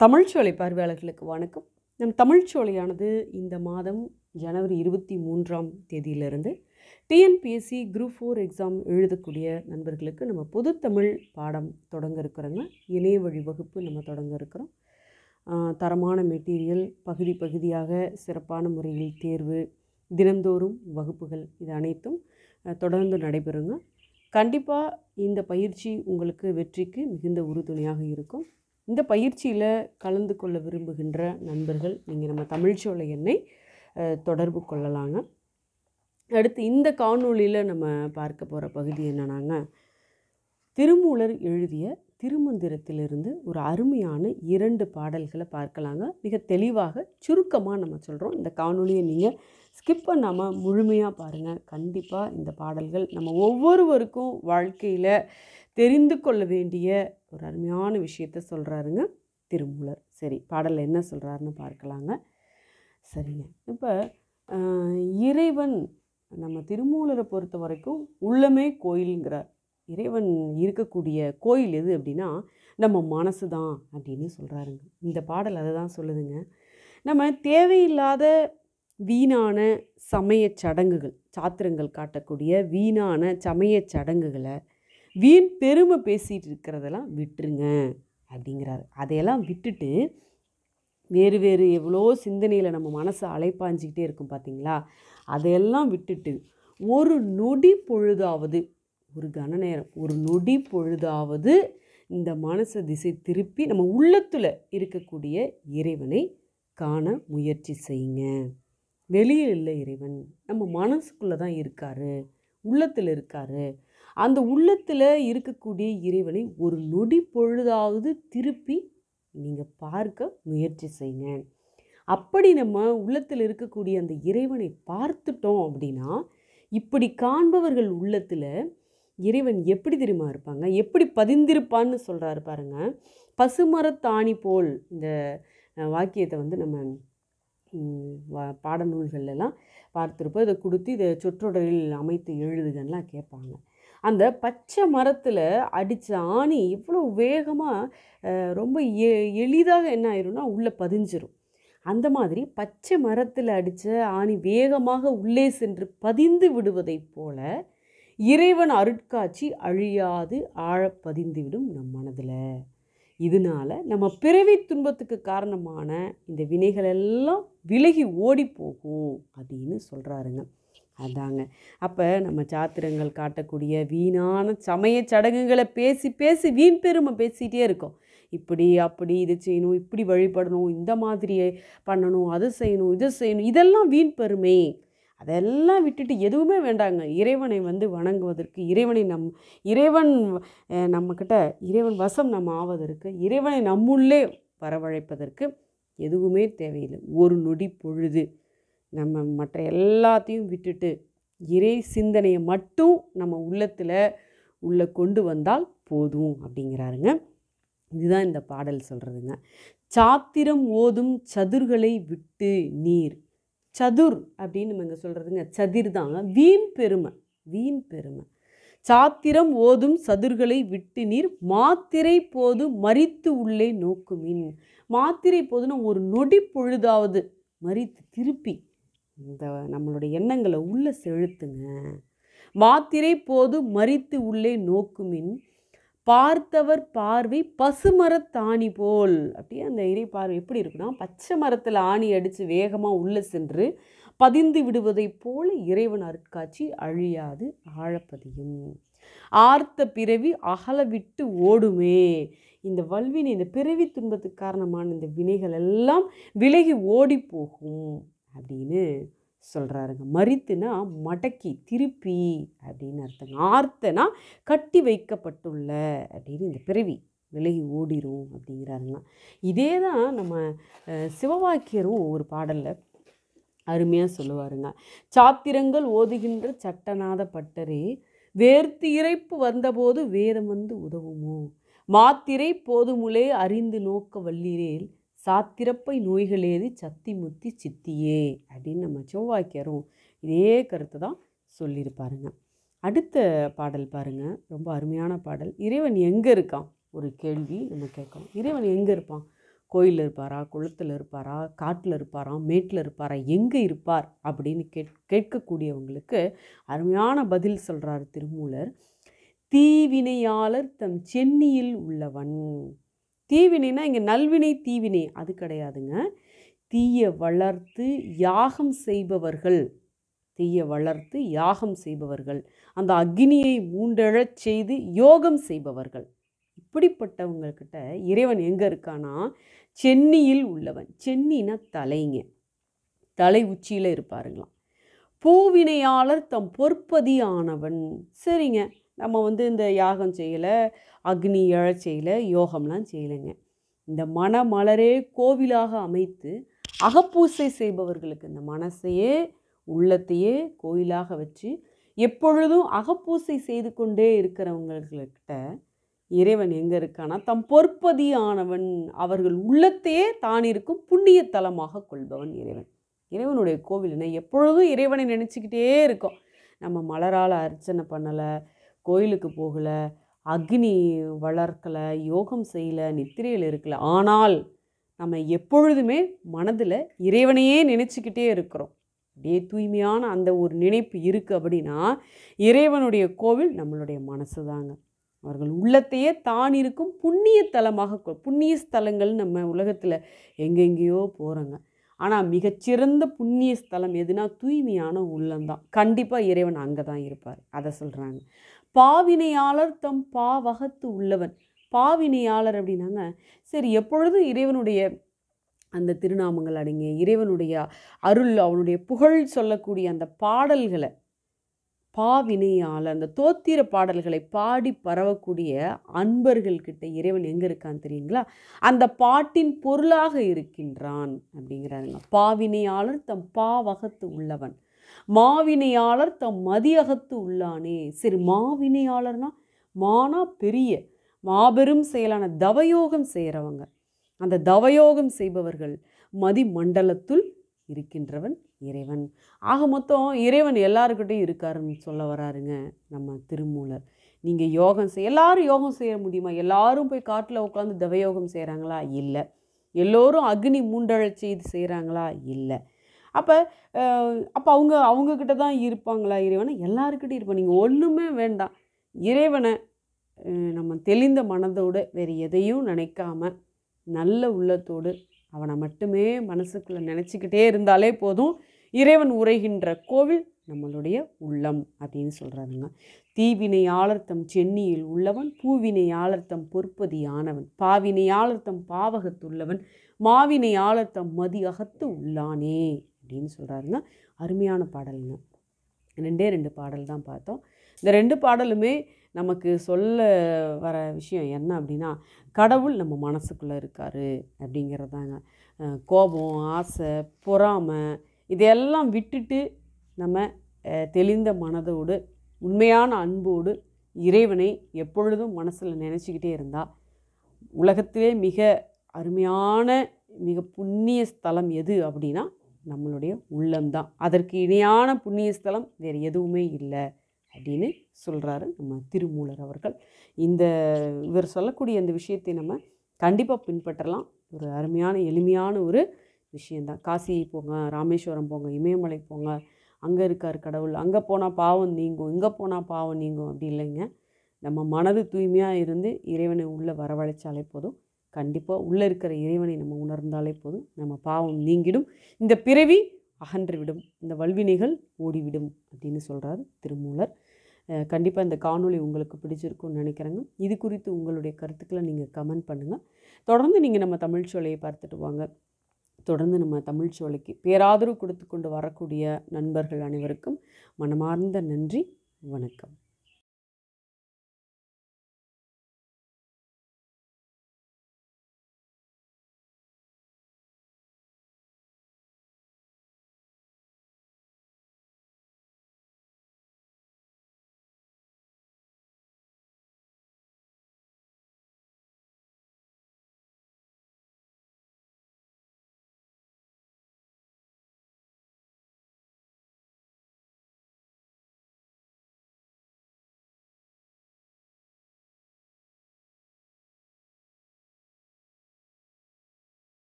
தமிழ்ச்சோலை பார்வையாளர்களுக்கு வணக்கம் நம் தமிழ்ச்சோலையானது இந்த மாதம் ஜனவரி இருபத்தி மூன்றாம் தேதியிலிருந்து டிஎன்பிஎஸ்சி குரூப் ஃபோர் எக்ஸாம் எழுதக்கூடிய நண்பர்களுக்கு நம்ம பொதுத்தமிழ் பாடம் தொடங்க இருக்கிறோங்க இணைய வழி வகுப்பு நம்ம தொடங்க இருக்கிறோம் ஆஹ் தரமான மெட்டீரியல் பகுதி பகுதியாக சிறப்பான முறையில் தேர்வு தினந்தோறும் வகுப்புகள் இது அனைத்தும் அஹ், தொடர்ந்து நடைபெறுங்க கண்டிப்பாக இந்த பயிற்சி உங்களுக்கு வெற்றிக்கு மிகுந்த உறுதுணையாக இருக்கும் இந்த பயிற்சியில் கலந்து கொள்ள விரும்புகின்ற நண்பர்கள் நீங்கள் நம்ம தமிழ்ச்சோலை எண்ணை அஹ், தொடர்பு கொள்ளலாங்க அடுத்து இந்த காணொளியில் நம்ம பார்க்க போகிற பகுதி என்னன்னாங்க திருமூலர் எழுதிய திருமந்திரத்திலிருந்து ஒரு அருமையான இரண்டு பாடல்களை பார்க்கலாங்க மிக தெளிவாக சுருக்கமாக நம்ம சொல்கிறோம் இந்த காணொளியை நீங்கள் ஸ்கிப் பண்ணாமல் முழுமையாக பாருங்கள் கண்டிப்பாக இந்த பாடல்கள் நம்ம ஒவ்வொருவருக்கும் வாழ்க்கையில் தெரிந்து கொள்ள வேண்டிய ஒரு அருமையான விஷயத்த சொல்கிறாருங்க திருமூலர் சரி பாடலில் என்ன சொல்கிறாருன்னு பார்க்கலாங்க சரிங்க இப்போ இறைவன் நம்ம திருமூலரை பொறுத்த வரைக்கும் உள்ளமே கோயிலுங்கிறார் இறைவன் இருக்கக்கூடிய கோயில் எது அப்படின்னா நம்ம மனசு தான் அப்படின்னு சொல்கிறாருங்க இந்த பாடல் அதை தான் சொல்லுதுங்க நம்ம தேவையில்லாத வீணான சமயச் சடங்குகள் சாத்திரங்கள் காட்டக்கூடிய வீணான சமயச் சடங்குகளை வீண் பெருமை பேசிகிட்டு இருக்கிறதெல்லாம் விட்டுருங்க அப்படிங்கிறாரு அதையெல்லாம் விட்டுட்டு வேறு வேறு எவ்வளோ சிந்தனையில் நம்ம மனசை அலைப்பாஞ்சிக்கிட்டே இருக்கும் பார்த்தீங்களா அதையெல்லாம் விட்டுட்டு ஒரு நொடி பொழுதாவது ஒரு கன நேரம் ஒரு நொடி பொழுதாவது இந்த மனசை திசை திருப்பி நம்ம உள்ளத்தில் இருக்கக்கூடிய இறைவனை காண முயற்சி செய்யுங்க வெளியில் இல்லை இறைவன் நம்ம மனசுக்குள்ளே தான் இருக்காரு உள்ளத்தில் இருக்காரு அந்த உள்ளத்தில் இருக்கக்கூடிய இறைவனை ஒரு நொடி பொழுதாவது திருப்பி நீங்கள் பார்க்க முயற்சி செய்யுங்க அப்படி நம்ம உள்ளத்தில் இருக்கக்கூடிய அந்த இறைவனை பார்த்துட்டோம் அப்படின்னா இப்படி காண்பவர்கள் உள்ளத்தில் இறைவன் எப்படி தெரியுமா இருப்பாங்க எப்படி பதிந்திருப்பான்னு சொல்கிறாரு பாருங்க பசுமரத்தாணி போல் இந்த அஹ், வாக்கியத்தை வந்து நம்ம ம், வா- பாடநூல்கள்லாம் பார்த்துருப்போம் இதை கொடுத்து இதை சொற்றொடரில் அமைத்து எழுதுகன்னுலாம் கேட்பாங்க அந்த பச்சை மரத்தில் அடித்த ஆணி எவ்வளோ வேகமாக ரொம்ப எ எளிதாக என்ன ஆயிரும்னா உள்ளே பதிஞ்சிரும் அந்த மாதிரி பச்சை மரத்தில் அடித்த ஆணி வேகமாக உள்ளே சென்று பதிந்து விடுவதைப் போல இறைவன் அருட்காட்சி அழியாது ஆழப் பதிந்துவிடும் நம் மனதில் இதனால நம்ம பிறவி துன்பத்துக்கு காரணமான இந்த வினைகள் எல்லாம் விலகி ஓடி போகும் அப்படின்னு சொல்கிறாருங்க அதாங்க அப்போ நம்ம சாத்திரங்கள் காட்டக்கூடிய வீணான சமய சடங்குகளை பேசி பேசி வீண் பெருமை பேசிகிட்டே இருக்கோம் இப்படி அப்படி இது செய்யணும் இப்படி வழிபடணும் இந்த மாதிரி பண்ணணும் அது செய்யணும் இது செய்யணும் இதெல்லாம் வீண் பெருமை அதெல்லாம் விட்டுட்டு எதுவுமே வேண்டாங்க இறைவனை வந்து வணங்குவதற்கு இறைவனை நம் இறைவன் அஹ், நம்மக்கிட்ட இறைவன் வசம் நம்ம ஆவதற்கு இறைவனை நம்முள்ளே வரவழைப்பதற்கு எதுவுமே தேவையில்லை ஒரு நொடி பொழுது நம்ம மற்ற எல்லாத்தையும் விட்டுட்டு இறை சிந்தனையை மட்டும் நம்ம உள்ளத்தில் உள்ள கொண்டு வந்தால் போதும் அப்படிங்கிறாருங்க இதுதான் இந்த பாடல் சொல்கிறதுங்க சாத்திரம் ஓதும் சதுர்களை விட்டு நீர் சதுர் அப்படின்னு நம்ம இங்கே சொல்கிறதுங்க சதிர் தாங்க வீண் பெருமை வீண் பெருமை சாத்திரம் ஓதும் சதுர்களை விட்டு நீர் மாத்திரை போது மறித்து உள்ளே நோக்குமின் மாத்திரை போதுன்னா ஒரு நொடி பொழுதாவது மறித்து திருப்பி இந்த நம்மளுடைய எண்ணங்களை உள்ளே செலுத்துங்க மாத்திரை போது மறித்து உள்ளே நோக்குமின் பார்த்தவர் பார்வை பசுமரத்தாணி போல் அப்படியே அந்த இறை பார்வை எப்படி இருக்குன்னா பச்சை மரத்தில் ஆணி அடித்து வேகமாக உள்ளே சென்று பதிந்து விடுவதைப் போல இறைவன் அருட்காட்சி அழியாது ஆழப்பதியும் ஆர்த்த பிறவி அகல விட்டு ஓடுமே இந்த வல்வினை இந்த பிறவி துன்பத்துக்கு காரணமான இந்த வினைகள் எல்லாம் விலகி ஓடி போகும் அப்படின்னு சொல்கிறாருங்க மறித்துனா மடக்கி திருப்பி அப்படின்னு அர்த்தங்க ஆர்த்தனா கட்டி வைக்கப்பட்டுள்ள அப்படின்னு இந்த பிறவி விலகி ஓடிரும் அப்படிங்கிறாருங்க இதே தான் நம்ம அஹ், சிவவாக்கியரும் ஒரு பாடலில் அருமையாக சொல்லுவாருங்க சாத்திரங்கள் ஓதுகின்ற சட்டநாத பட்டரே வேர்த்து இறைப்பு வந்தபோது வேதம் வந்து உதவுமோ மாத்திரை போதுமுலே அறிந்து நோக்க வல்லீரேல் சாத்திரப்பை நோய்களேது சத்தி முத்தி சித்தியே அப்படின்னு நம்ம சிவவாக்கியரும் இதே கருத்தை தான் சொல்லியிருப்பாருங்க அடுத்த பாடல் பாருங்க ரொம்ப அருமையான பாடல் இறைவன் எங்கே இருக்கான் ஒரு கேள்வி நம்ம கேட்கணும் இறைவன் எங்கே இருப்பான் கோயிலில் இருப்பாரா குளத்தில் இருப்பாரா காட்டில் இருப்பாரா மேட்டில் இருப்பாரா எங்கே இருப்பார் அப்படின்னு கேட் கேட்கக்கூடியவங்களுக்கு அருமையான பதில் சொல்கிறார் திருமூலர் தீவினையாளர் தம் சென்னியில் உள்ளவன் தீவினைனா இங்கே நல்வினை தீவினை அது கிடையாதுங்க தீய வளர்த்து யாகம் செய்பவர்கள் தீய வளர்த்து யாகம் செய்பவர்கள் அந்த அக்னியை மூண்டெழச் செய்து யோகம் செய்பவர்கள் இப்படிப்பட்டவங்கக்கிட்ட இறைவன் எங்கே இருக்கானா சென்னியில் உள்ளவன் சென்னினா தலைங்க தலை உச்சியில் இருப்பாருங்களாம் பூவினையாளர் தம் பொற்பதி ஆனவன் சரிங்க நம்ம வந்து இந்த யாகம் செய்யலை அக்னி எழச் செய்யலை யோகம்லாம் செய்யலைங்க இந்த மனமலரே கோவிலாக அமைத்து அகப்பூசை செய்பவர்களுக்கு இந்த மனசையே உள்ளத்தையே கோயிலாக வச்சு எப்பொழுதும் அகப்பூசை செய்து கொண்டே இருக்கிறவங்கக்கிட்ட இறைவன் எங்கே இருக்கானா தம் பொற்பதி ஆனவன் அவர்கள் உள்ளத்தையே தான் இருக்கும் புண்ணிய தலமாக கொள்பவன் இறைவன் இறைவனுடைய கோவில்னா எப்பொழுதும் இறைவனை நினச்சிக்கிட்டே இருக்கோம் நம்ம மலரால் அர்ச்சனை பண்ணலை கோயிலுக்கு போகலை அக்னி வளர்க்கலை யோகம் செய்யலை நித்திரையில் இருக்கல ஆனால் நம்ம எப்பொழுதுமே மனதில் இறைவனையே நினச்சிக்கிட்டே இருக்கிறோம் அப்படியே தூய்மையான அந்த ஒரு நினைப்பு இருக்குது அப்படின்னா இறைவனுடைய கோவில் நம்மளுடைய மனசு தாங்க அவர்கள் உள்ளத்தையே தான் இருக்கும் புண்ணிய தலமாக கொ- புண்ணிய ஸ்தலங்கள் நம்ம உலகத்தில் எங்கெங்கேயோ போகிறோங்க ஆனால் மிகச்சிறந்த புண்ணிய ஸ்தலம் எதுனா தூய்மையான உள்ளம்தான் கண்டிப்பாக இறைவன் அங்கே தான் இருப்பார் அதை சொல்கிறாங்க பாவினையாளர் தம் பாவகத்து உள்ளவன் பாவினையாளர் அப்படின்னாங்க சரி எப்பொழுதும் இறைவனுடைய அந்த திருநாமங்கள் அடங்கிய இறைவனுடைய அருள் அவனுடைய புகழ் சொல்லக்கூடிய அந்த பாடல்களை பாவினையாளர் அந்த தோத்திர பாடல்களை பாடி பரவக்கூடிய அன்பர்கள்கிட்ட இறைவன் எங்கே இருக்கான்னு தெரியுங்களா அந்த பாட்டின் பொருளாக இருக்கின்றான் அப்படிங்கிறாருங்க பாவினையாளர் தம் பாவகத்து உள்ளவன் மாவினையாளர் தம் மதியகத்து உள்ளானே சரி மாவினையாளர்னா மானா பெரிய மாபெரும் செயலான தவயோகம் செய்கிறவங்க அந்த தவயோகம் செய்பவர்கள் மதி மண்டலத்துள் இருக்கின்றவன் இறைவன் ஆக மொத்தம் இறைவன் எல்லாருக்கிட்டையும் இருக்காருன்னு சொல்ல வராருங்க நம்ம திருமூலர் நீங்கள் யோகம் செய் எல்லாரும் யோகம் செய்ய முடியுமா எல்லாரும் போய் காட்டில் உட்காந்து தவயோகம் செய்கிறாங்களா இல்லை எல்லோரும் அக்னி மூண்டழச் செய்து செய்கிறாங்களா இல்லை அப்போ அப்போ அவங்க அவங்கக்கிட்ட தான் இருப்பாங்களா இறைவனை எல்லாருக்கிட்டையும் இருப்பான் நீங்கள் ஒன்றுமே வேண்டாம் இறைவனை அஹ், நம்ம தெளிந்த மனதோடு வேறு எதையும் நினைக்காம நல்ல உள்ளத்தோடு அவனை மட்டுமே மனசுக்குள்ளே நினச்சிக்கிட்டே இருந்தாலே போதும் இறைவன் உரைகின்ற கோவில் நம்மளுடைய உள்ளம் அப்படின்னு சொல்கிறாருங்க தீவினையாளர் தம் சென்னியில் உள்ளவன் பூவினையாளர் தம் பொற்பதி ஆனவன் பாவினையாளர் தம் பாவகத்துள்ளவன் மாவினையாளர் தம் மதி அகத்து உள்ளானே அப்படின்னு சொல்கிறாருங்க அருமையான பாடலுங்க ரெண்டே ரெண்டு பாடல் தான் பார்த்தோம் இந்த ரெண்டு பாடலுமே நமக்கு சொல்ல வர விஷயம் என்ன அப்படின்னா கடவுள் நம்ம மனசுக்குள்ளே இருக்கார் அப்படிங்கிறதாங்க அஹ் கோபம் ஆசை பொறாமை இதையெல்லாம் விட்டுட்டு நம்ம அஹ், தெளிந்த மனதோடு உண்மையான அன்போடு இறைவனை எப்பொழுதும் மனசில் நினச்சிக்கிட்டே இருந்தால் உலகத்திலே மிக அருமையான மிக புண்ணிய ஸ்தலம் எது அப்படின்னா நம்மளுடைய உள்ளம்தான் அதற்கு இணையான புண்ணிய ஸ்தலம் வேறு எதுவுமே இல்லை அப்படின்னு சொல்கிறாரு நம்ம திருமூலர் அவர்கள் இந்த இவர் சொல்லக்கூடிய இந்த விஷயத்தை நம்ம கண்டிப்பாக பின்பற்றலாம் ஒரு அருமையான எளிமையான ஒரு விஷயந்தான் காசி போங்க ராமேஸ்வரம் போங்க இமயமலை போங்க அங்கே இருக்கார் கடவுள் அங்கே போனால் பாவம் நீங்கும் இங்கே போனால் பாவம் நீங்கும் அப்படி இல்லைங்க நம்ம மனது தூய்மையாக இருந்து இறைவனை உள்ளே வரவழைச்சாலே போதும் கண்டிப்பாக உள்ளே இருக்கிற இறைவனை நம்ம உணர்ந்தாலே போதும் நம்ம பாவம் நீங்கிடும் இந்த பிறவி அகன்றுவிடும் இந்த வல்வினைகள் ஓடிவிடும் அப்படின்னு சொல்கிறார் திருமூலர் கண்டிப்பாக இந்த காணொளி உங்களுக்கு பிடிச்சிருக்கும்னு நினைக்கிறேங்க இது குறித்து உங்களுடைய கருத்துக்களை நீங்கள் கமெண்ட் பண்ணுங்கள் தொடர்ந்து நீங்கள் நம்ம தமிழ் சோலையை பார்த்துட்டு வாங்க தொடர்ந்து நம்ம தமிழ் சோலைக்கு பேராதரவு கொடுத்து கொண்டு வரக்கூடிய நண்பர்கள் அனைவருக்கும் மனமார்ந்த நன்றி வணக்கம்